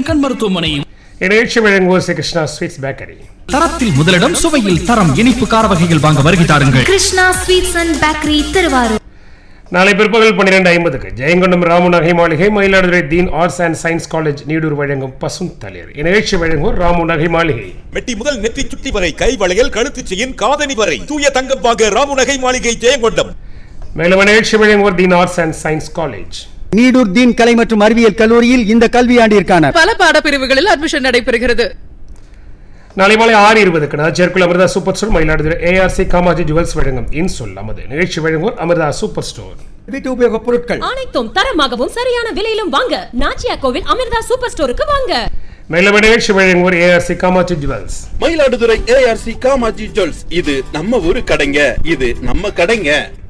ஸ்ரீனிவாசன் கண் மருத்துவமனை இணையச்சி வழங்குவோர் ஸ்ரீ கிருஷ்ணா ஸ்வீட்ஸ் பேக்கரி தரத்தில் முதலிடம் சுவையில் தரம் இனிப்பு கார வகைகள் வாங்க வருகை தாருங்கள் Krishna sweets and bakery Thiruvarur நாளை பிற்பகல் பன்னிரெண்டு ஐம்பதுக்கு ஜெயங்கொண்டம் ராமு நகை மாளிகை Mayiladuthurai Deen arts and science college Needur வழங்கும் பசும் தளிர் இந்நிகழ்ச்சி வழங்குவோர் ராமு நகை மாளிகை மெட்டி முதல் நெற்றி சுட்டி வரை கை வளையல் கழுத்துச் செயின் காதணி வரை தூய தங்கம் வாங்க ராமுநகை மாளிகை ஜெயங்கொண்டம் மேலும் நிகழ்ச்சி வழங்குவோர் Deen arts and science college Needur Deen கலை மற்றும் அறிவியல் கல்லூரியில் இந்த கல்வியாண்டிற்கான பல பாடப்பிரிவுகளில் அட்மிஷன் நடைபெறுகிறது நாளை மாலை ஆறு இருபதுக்கு நாச்சேர்க்குள் Amirtha super store Mayiladuthurai ARC Kamaji jewels வழங்கும் இன்சொல் அமது நிகழ்ச்சி வழங்குவோர் அமிர்தா சூப்பர் ஸ்டோர் வீட்டு உபயோகப் பொருட்கள் அனைத்தும் தரமாகவும் சரியான விலையிலும் வாங்க நாச்சியா கோவில் அமிர்தா சூப்பர் ஸ்டோருக்கு வாங்க மேலும் நிகழ்ச்சி வழங்குவோர் ARC Kamaji jewels Mayiladuthurai ARC Kamaji jewels இது நம்ம ஊரு கடைங்க இது நம்ம கடைங்க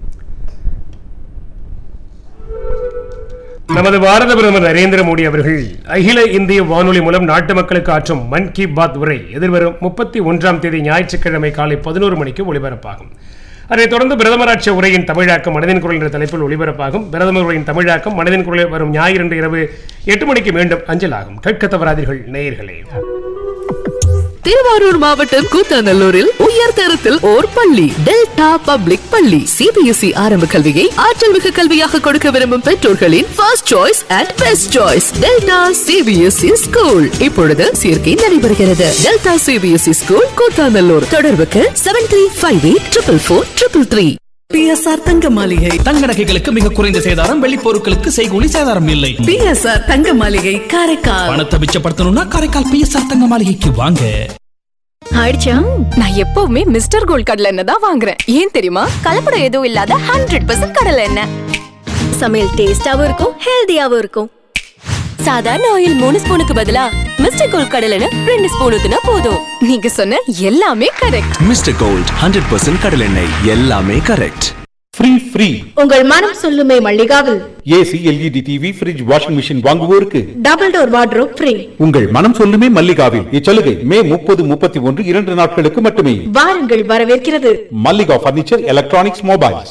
நமது பாரத பிரதமர் நரேந்திர மோடி அவர்கள் அகில இந்திய வானொலி மூலம் நாட்டு மக்களுக்கு ஆற்றும் மன் கி பாத் உரை எதிர்வரும் முப்பத்தி ஒன்றாம் தேதி ஞாயிற்றுக்கிழமை காலை பதினோரு மணிக்கு ஒலிபரப்பாகும் அதைத் தொடர்ந்து பிரதமராட்சி உரையின் தமிழாக்கம் மனதின் குரல் என்ற தலைப்பில் ஒலிபரப்பாகும் பிரதமர் உரையின் தமிழாக்கம் மனதின் குரலில் வரும் ஞாயிறு இரவு எட்டு மணிக்கு மீண்டும் அஞ்சலாகும் கேட்க தவறாதீர்கள் நேயர்களே திருவாரூர் மாவட்டம் கூத்தாநல்லூரில் உயர் தரத்தில் ஓர் பள்ளி டெல்டா பப்ளிக் பள்ளி சிபிஎஸ்இ ஆரம்ப கல்வியை ஆற்றல் மிகு கல்வியாக கொடுக்க விரும்பும் பெற்றோர்களின் first choice and best choice delta CBSE school இப்பொழுது சேர்க்கை நடைபெறுகிறது டெல்டா சிபிஎஸ்இ ஸ்கூல் கூத்தாநல்லூர் தொடர்புக்கு seven three five eight triple four triple three PSR தங்க மாளிகை தங்க நகைகளுக்கு மிக குறைந்த சேதாரம் வெள்ளி பொருட்களுக்கு செய்கூலி சேதாரம் இல்லை பிஎஸ்ஆர் தங்க மாளிகை காரைக்கால் பணத்தை மிச்சப்படுத்தணும்னா காரைக்கால் பிஎஸ்ஆர் தங்க மாளிகைக்கு வாங்க ஆயிடுச்சா நான் எப்பவுமே மிஸ்டர் கோல்ட் கடலை எண்ணெய் தான் வாங்குறேன் ஏன் தெரியுமா கலப்படம் எதுவும் இல்லாத ஹண்ட்ரட் பர்சன்ட் கடலை எண்ணெய் சமையல் டேஸ்டாவும் இருக்கும் ஹெல்தியாவும் இருக்கும் சாதாரண ஆயில் மூணு ஸ்பூனுக்கு பதிலா மிஸ்டர் கோல்ட் கடலை எண்ணெய் ரெண்டு ஸ்பூன் ஊத்துனா போதும் நீங்க சொன்ன எல்லாமே correct mister gold hundred percent கடலெண்ணெய் எல்லாமே கரெக்ட் ஃப்ரீ ஃப்ரீ உங்கள் மனம் சொல்லுமே மல்லிகாவில் AC LED TV fridge washing machine வாங்குவோருக்கு டபுள் டோர் வார்ட்ரோப் ஃப்ரீ உங்கள் மனம் சொல்லுமே மல்லிகாவில் இச்சலுகை மே முப்பது முப்பத்தி ஒன்று இரண்டு நாட்களுக்கு மட்டுமே வாருங்கள் வரவேற்கிறது மல்லிகா பர்னிச்சர் எலக்ட்ரானிக்ஸ் மொபைல்ஸ்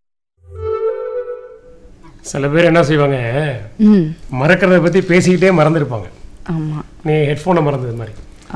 சில பேர் என்ன செய்வாங்க மறக்கிறத பத்தி பேசிக்கிட்டே மறந்துருப்பாங்க ஆமா நீ ஹெட்ஃபோனை மறந்தது மாதிரி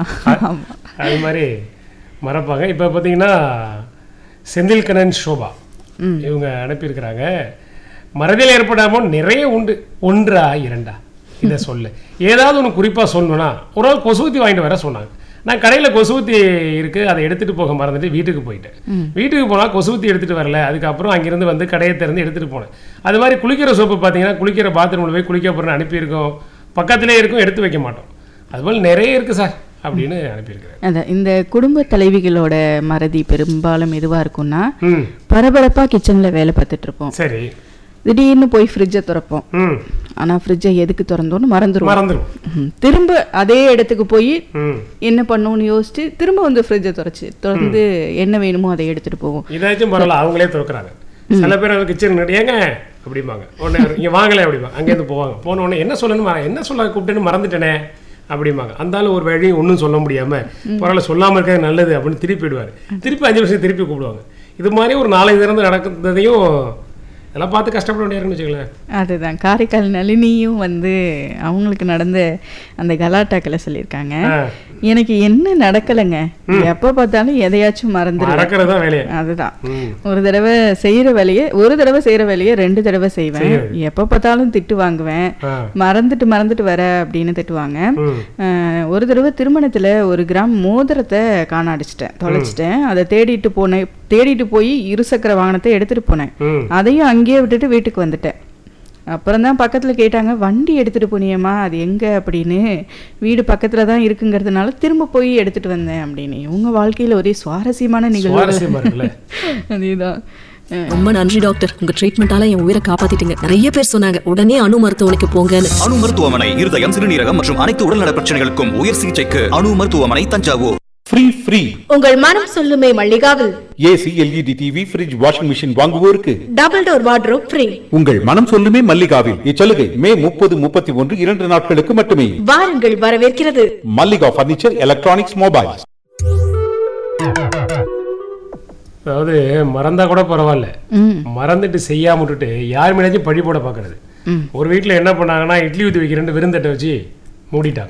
அ- அது மாதிரி மறப்பாங்க இப்போ பார்த்தீங்கன்னா செந்தில்கண்ணன் ஷோபா இவங்க அனுப்பியிருக்கிறாங்க மறதியில் ஏற்படாமல் நிறைய உண்டு ஒன்றா இரண்டா இதை சொல்லு ஏதாவது ஒன்று குறிப்பாக சொல்லணும்னா ஒரு நாள் கொசுவத்தி வாங்கிட்டு வர சொன்னாங்க நான் கடையில் கொசுவத்தி இருக்குது அதை எடுத்துகிட்டு போக மறந்துட்டு வீட்டுக்கு போயிட்டேன் வீட்டுக்கு போனால் கொசுவத்தி எடுத்துகிட்டு வரல அதுக்கப்புறம் அங்கேருந்து வந்து கடையை திறந்து எடுத்துகிட்டு போனேன் அது மாதிரி குளிக்கிற சோப்பு பார்த்தீங்கன்னா குளிக்கிற பாத்ரூமில் போய் குளிக்க போகிறேன்னு அனுப்பியிருக்கோம் பக்கத்திலே இருக்கும் எடுத்து வைக்க மாட்டோம் அதுபோல் நிறைய இருக்குது சார் அப்படின்னு அனுப்பியிருக்கிறேன் அதான் இந்த குடும்ப தலைவிகளோட மறதி பெரும்பாலும் எதுவா இருக்கும்னா ம் பரபரப்பா கிச்சன்ல வேலை பார்த்துட்டு இருப்போம் சரி திடீர்னு போய் ஃப்ரிட்ஜை திறப்போம் ம் ஆனா ஃப்ரிட்ஜை எதுக்கு திறந்தோன்னு மறந்துருவோம் மறந்துடும் ம், திரும்ப அதே இடத்துக்கு போய் ம் என்ன பண்ணணும்னு யோசிச்சு திரும்ப வந்து ஃப்ரிட்ஜை திறச்சு திறந்து என்ன வேணுமோ அதை எடுத்துட்டு போவோம் இதாச்சும் பரவாயில்ல அவங்களே திறக்கிறாங்க சில பேர் அவங்க கிச்சன் ஏங்க அப்படிம்பாங்க உடனே இங்கே வாங்கலை அப்படிம்பாங்க அங்கேருந்து போவாங்க போன உடனே என்ன சொல்லணும் மற- என்ன சொல்ல கூப்பிட்டேன்னு மறந்துட்டேனே அப்படிம்பாங்க அந்த ஆளு ஒரு வழி ஒன்றும் சொல்ல முடியாம பரவாயில்ல சொல்லாமல் இருக்கிறது நல்லது அப்படின்னு திருப்பி விடுவார் திருப்பி அஞ்சு வருஷம் திருப்பி கூப்பிடுவாங்க இது மாதிரி ஒரு நாலஞ்சு திறந்து நடக்கிறதையும் இதெல்லாம் பார்த்து கஷ்டப்பட வேண்டியிருக்குன்னு வச்சுக்கலேன் அதுதான் காரைக்கால் நளினியும் வந்து அவங்களுக்கு நடந்த அந்த கலாட்டாக்களை சொல்லியிருக்காங்க ஆ. எனக்கு என்ன நடக்கலைங்க எப்ப பார்த்தாலும் எதையாச்சும் மறந்துடுவேன் மறக்கிறது தான் வேலையை அதுதான் ம். ஒரு தடவை செய்யற வேலையை ஒரு தடவை செய்யற வேலையை ரெண்டு தடவை செய்வேன் செய்யறது. எப்ப பார்த்தாலும் திட்டு வாங்குவேன் ஆ. மறந்துட்டு மறந்துட்டு வர அப்படின்னு திட்டுவாங்க ம். அஹ், ஒரு தடவை திருமணத்துல ஒரு கிராம் மோதிரத்தை காண அடிச்சிட்டேன் தொலைச்சிட்டேன் அதை தேடிட்டு போனேன் தேடிட்டு போய் இருசக்கர வாகனத்தை எடுத்துட்டு போனேன் ம் அதையும் அங்கேயே விட்டுட்டு வீட்டுக்கு வந்துட்டேன் அப்புறம் தான் பக்கத்தில் கேட்டாங்க வண்டி எடுத்துகிட்டு போனியம்மா அது எங்கே அப்படின்னு வீடு பக்கத்தில் தான் இருக்குங்கிறதுனால திரும்ப போய் எடுத்துகிட்டு வந்தேன் அப்படின்னு உங்க வாழ்க்கையில் ஒரே சுவாரஸ்யமான சுவாரஸ்யமா இருக்குல்ல நிகழ்வு அதேதான் அஹ், ரொம்ப நன்றி டாக்டர் உங்க ட்ரீட்மெண்டால என் உயிரை காப்பாத்திட்டீங்க நிறைய பேர் சொன்னாங்க உடனே அணு மருத்துவமனைக்கு போங்கன்னு அணு மருத்துவமனை இருதயம் சிறுநீரகம் மற்றும் அனைத்து உடல்நல பிரச்சனைகளுக்கும் உயர் சிகிச்சைக்கு அணு மருத்துவமனை தஞ்சாவூர் ஃப்ரீ ஃப்ரீ உங்கள் மனம் சொல்லுமே மல்லிகாவில் AC LED TV fridge washing machine வாங்குவோருக்கு டபுள் டோர் வார்ட்ரோப் ஃப்ரீ உங்கள் மனம் சொல்லுமே மல்லிகாவில் இச்சலுகை மே முப்பது முப்பத்தி ஒன்று இரண்டு நாட்களுக்கு மட்டுமே வாருங்கள் வரவேற்கிறது மல்லிகா பர்னிச்சர் எலக்ட்ரானிக்ஸ் மொபைல்ஸ் அதாவது மறந்தா கூட பரவாயில்ல ம் மறந்துட்டு செய்யாம விட்டுட்டு யார் மேலேயும் பழி போட பார்க்கறது ம். ஒரு வீட்டில் என்ன பண்ணாங்கன்னா இட்லி ஊற்றி வைக்கிறேன்னு விருந்தட்டை வச்சு மூடிட்டாங்க